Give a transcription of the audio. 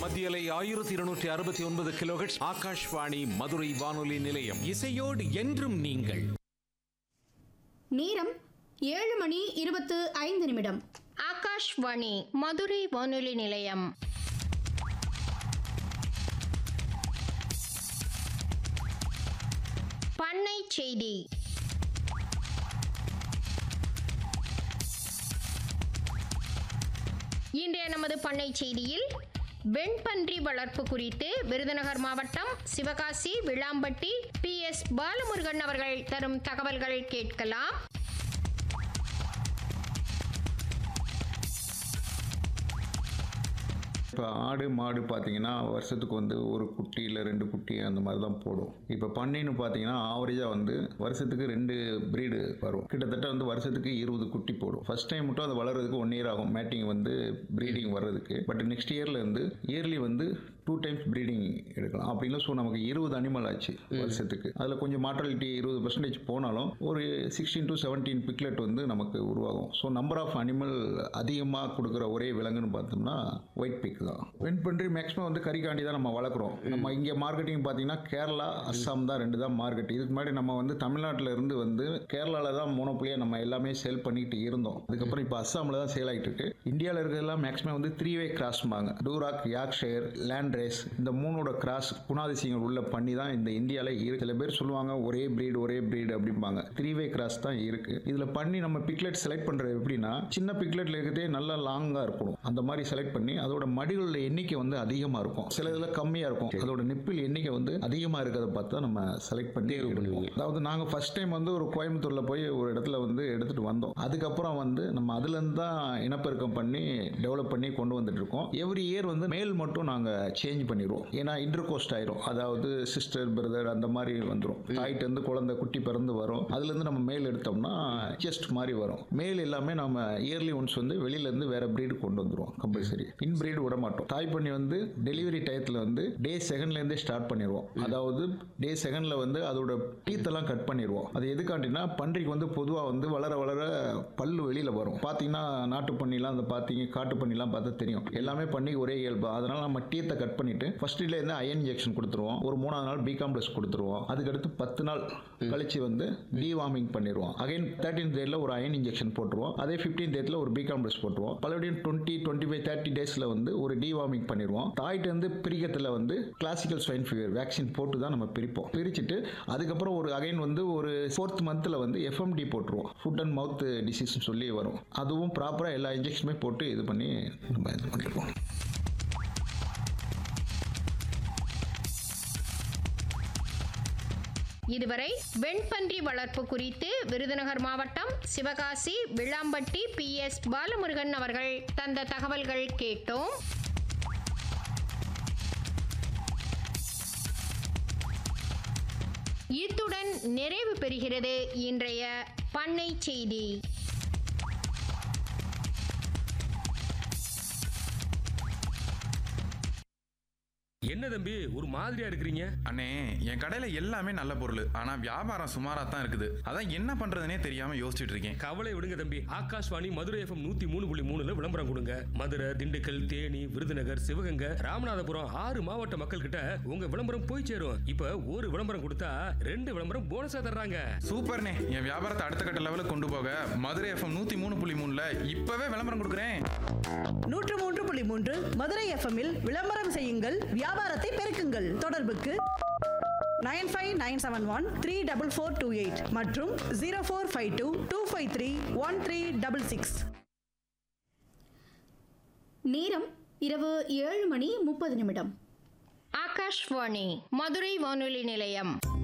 மத்தியலை ஆயிரத்தி இருநூற்றி அறுபத்தி ஒன்பது கிலோஹெட்ஸ் ஆகாஷ்வாணி மதுரை வானொலி நிலையம் இசையோடு என்றும் நீங்கள் நேரம் ஏழு மணி இருபத்து ஐந்து நிமிடம் ஆகாஷ்வாணி மதுரை வானொலி நிலையம் பண்ணை செய்தி இன்றைய நமது பண்ணை செய்தியில் வெண்பன்றி வளர்ப்பு குறித்து விருதுநகர் மாவட்டம் சிவகாசி விளாம்பட்டி பி எஸ் பாலமுருகன் அவர்கள் தரும் தகவல்கள் கேட்கலாம் இப்போ ஆடு மாடு பார்த்தீங்கன்னா வருஷத்துக்கு வந்து ஒரு குட்டி இல்லை ரெண்டு குட்டி அந்த மாதிரி தான் போடும் இப்போ பண்ணின்னு பார்த்தீங்கன்னா ஆவரேஜாக வந்து வருஷத்துக்கு ரெண்டு ப்ரீடு வரும் கிட்டத்தட்ட வந்து வருஷத்துக்கு இருபது குட்டி போடும் ஃபர்ஸ்ட் டைம் மட்டும் அது வளர்றதுக்கு ஒன் இயர் ஆகும் மேட்டிங் வந்து ப்ரீடிங் வர்றதுக்கு பட் நெக்ஸ்ட் இயரில் வந்து இயர்லி வந்து டூ டைம்ஸ் ப்ரீடிங் எடுக்கலாம் அப்படின்னு ஸோ நமக்கு இருபது அனிமல் ஆச்சு வருஷத்துக்கு அதில் கொஞ்சம் மார்டாலிட்டி இருபது பர்சன்டேஜ் போனாலும் ஒரு சிக்ஸ்டீன் டு செவன்டீன் பிக்லெட் வந்து நமக்கு உருவாகும் ஸோ நம்பர் ஆஃப் அனிமல் அதிகமாக கொடுக்குற ஒரே விலங்குன்னு பார்த்தோம்னா ஒயிட் பிக் தான் வெண்பன்றி மேக்ஸிமம் வந்து கறிக்காண்டி தான் நம்ம வளர்க்குறோம் நம்ம இங்கே மார்க்கெட்டிங் பார்த்தீங்கன்னா கேரளா அஸ்ஸாம் தான் ரெண்டு தான் மார்க்கெட் இதுக்கு முன்னாடி நம்ம வந்து தமிழ்நாட்டில் இருந்து வந்து கேரளாவில் தான் மோனோப்புலியாக நம்ம எல்லாமே சேல் பண்ணிட்டு இருந்தோம் அதுக்கப்புறம் இப்போ அஸ்ஸாமில் தான் சேல் ஆகிட்டு இருக்கு இந்தியாவில் இருக்கிறதெல்லாம் மேக்ஸிமம் வந்து த்ரீ வே கிராஸ்பாங்க டூராக் யாக்ஷயர் லேண்ட் ரேஸ் இந்த மூணோட கிராஸ் குணாதிசயங்கள் உள்ள பண்ணி தான் இந்த இந்தியாவில் இருக்கு சில பேர் சொல்லுவாங்க ஒரே breed ஒரே breed அப்படிம்பாங்க த்ரீ வே கிராஸ் தான் இருக்கு இதில் பண்ணி நம்ம பிக்லெட் செலக்ட் பண்ணுறது எப்படின்னா சின்ன பிக்லெட்ல இருக்கிறதே நல்லா லாங்காக இருக்கணும் அந்த மாதிரி செலக்ட் பண்ணி அதோட மடிகளோட எண்ணிக்கை வந்து அதிகமாக இருக்கும் சில இதில் கம்மியாக இருக்கும் அதோட நிப்பிள் எண்ணிக்கை வந்து அதிகமாக இருக்கிறத பார்த்து தான் நம்ம செலக்ட் பண்ணி பண்ணுவோம் அதாவது நாங்கள் ஃபர்ஸ்ட் டைம் வந்து ஒரு கோயம்புத்தூரில் போய் ஒரு இடத்துல வந்து எடுத்துட்டு வந்தோம் அதுக்கப்புறம் வந்து நம்ம அதுலேருந்து தான் இனப்பெருக்கம் பண்ணி டெவலப் பண்ணி கொண்டு வந்துட்டு இருக்கோம் எவ்ரி இயர் வந்து மேல் மட்டும் நாங்கள் சேஞ்ச் பண்ணிடுவோம் ஏன்னா இன்டர் கோஸ்ட் ஆயிரும் அதாவது சிஸ்டர் பிரதர் அந்த மாதிரி வந்துடும் தாயிட்டு இருந்து குழந்தை குட்டி பிறந்து வரும் அதுலேருந்து நம்ம மேல் எடுத்தோம்னா ஜஸ்ட் மாதிரி வரும் மேல் எல்லாமே நம்ம இயர்லி ஒன்ஸ் வந்து வெளியிலேருந்து வேற breed கொண்டு வந்துருவோம் கம்பல்சரி இன் breed விட மாட்டோம் தாய் பண்ணி வந்து டெலிவரி டயத்தில் வந்து டே செகண்ட்லேருந்தே ஸ்டார்ட் பண்ணிடுவோம் அதாவது டே செகண்டில் வந்து அதோட டீத் எல்லாம் கட் பண்ணிடுவோம் அது எதுக்காண்டினா பன்றிக்கு வந்து பொதுவாக வந்து வளர வளர பல்லு வெளியில் வரும் பார்த்தீங்கன்னா நாட்டு பண்ணிலாம் அந்த பார்த்தீங்க காட்டு பண்ணிலாம் பார்த்தா தெரியும் எல்லாமே பண்ணி ஒரே இயல்பு அதனால நம்ம டீத்தை கட் பண்ணிட்டு ஃபர்ஸ்ட் இருந்து அயன் இன்ஜெக்ஷன் கொடுத்துருவோம் ஒரு மூணாவது நாள் பி காம்ப்ளெக்ஸ் கொடுத்துருவோம் அதுக்கடுத்து பத்து நாள் கழிச்சு வந்து டிவார்மிங் பண்ணிடுவோம் அகைன் தேர்ட்டின் டேல ஒரு அயன் இன்ஜெக்ஷன் போட்டுருவோம் அதே ஃபிஃப்டீன் டேத்தில் ஒரு பி காம்ப்ளெக்ஸ் போட்டுருவோம் பலபடியும் டுவெண்ட்டி டுவெண்ட்டி ஃபைவ் தேர்ட்டி டேஸில் வந்து ஒரு டிவார்மிங் பண்ணிடுவோம் தாய்ட்டு வந்து பிரிக்கத்தில் வந்து கிளாசிக்கல் ஸ்வைன் ஃபீவர் வேக்சின் போட்டு தான் நம்ம பிரிப்போம் பிரிச்சுட்டு அதுக்கப்புறம் ஒரு அகைன் வந்து ஒரு ஃபோர்த் மந்தில் வந்து எஃப்எம்டி போட்டுருவோம் ஃபுட் அண்ட் மவுத் டிசீஸ்னு சொல்லி வரும் அதுவும் ப்ராப்பராக எல்லா இன்ஜெக்ஷனுமே போட்டு இது பண்ணி நம்ம இது பண்ணிருப்போம் இதுவரை வெண்பன்றி வளர்ப்பு குறித்து விருதுநகர் மாவட்டம் சிவகாசி விளாம்பட்டி பி எஸ் பாலமுருகன் அவர்கள் தந்த தகவல்கள் கேட்டோம் இத்துடன் நிறைவு பெறுகிறது இன்றைய பண்ணை செய்தி என்ன தம்பி ஒரு மாதிரியா இருக்கிறீங்க அண்ணே என் கடையில எல்லாமே நல்ல பொருள் ஆனா வியாபாரம் சுமாரா தான் இருக்குது அதான் என்ன பண்றதுனே தெரியாம யோசிச்சுட்டு இருக்கேன் கவலை விடுங்க தம்பி ஆகாஷ்வாணி மதுரை எஃப்எம் நூத்தி மூணு புள்ளி மூணுல விளம்பரம் கொடுங்க மதுரை திண்டுக்கல் தேனி விருதுநகர் சிவகங்கை ராமநாதபுரம் ஆறு மாவட்ட மக்கள் கிட்ட உங்க விளம்பரம் போய் சேரும் இப்ப ஒரு விளம்பரம் கொடுத்தா ரெண்டு விளம்பரம் போனஸா தர்றாங்க சூப்பர்ண்ணே என் வியாபாரத்தை அடுத்த கட்ட லெவலுக்கு கொண்டு போக மதுரை எஃப்எம் நூத்தி மூணு புள்ளி மூணுல இப்பவே விளம்பரம் கொடுக்குறேன் நூற்று மூன்று புள்ளி மூன்று மதுரை எஃப்எம்மில் விளம்பரம் செய்யுங்கள் வியாபாரத்தை பெருக்குங்கள் தொடர்புக்கு nine five nine seven one three double four two eight மற்றும் zero four five two two five three one three double six நேரம் இரவு ஏழு மணி முப்பது நிமிடம் ஆகாஷ்வாணி மதுரை வானொலி நிலையம்